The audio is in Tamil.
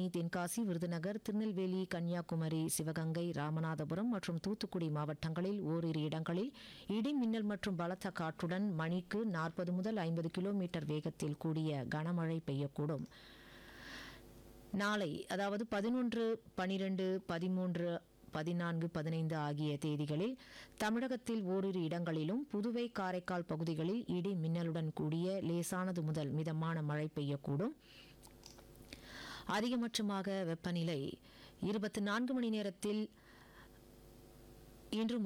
தென்காசி விருதுநகர் திருநெல்வேலி கன்னியாகுமரி சிவகங்கை ராமநாதபுரம் மற்றும் தூத்துக்குடி மாவட்டங்களில் ஓரிரு இடங்களில் இடி மின்னல் மற்றும் பலத்த காற்றுடன் மணிக்கு நாற்பது முதல் ஐம்பது கிலோமீட்டர் வேகத்தில் கூடிய கனமழை பெய்யக்கூடும் நாளை அதாவது பதினொன்று பனிரெண்டு பதிமூன்று பதினான்கு பதினைந்து ஆகிய தேதிகளில் தமிழகத்தில் ஓரிரு இடங்களிலும் புதுவை காரைக்கால் பகுதிகளில் இடி மின்னலுடன் கூடிய லேசானது முதல் மிதமான மழை பெய்யக்கூடும் அதிகபட்சமாக வெப்பநிலை இருபத்தி நான்கு மணி நேரத்தில் இன்று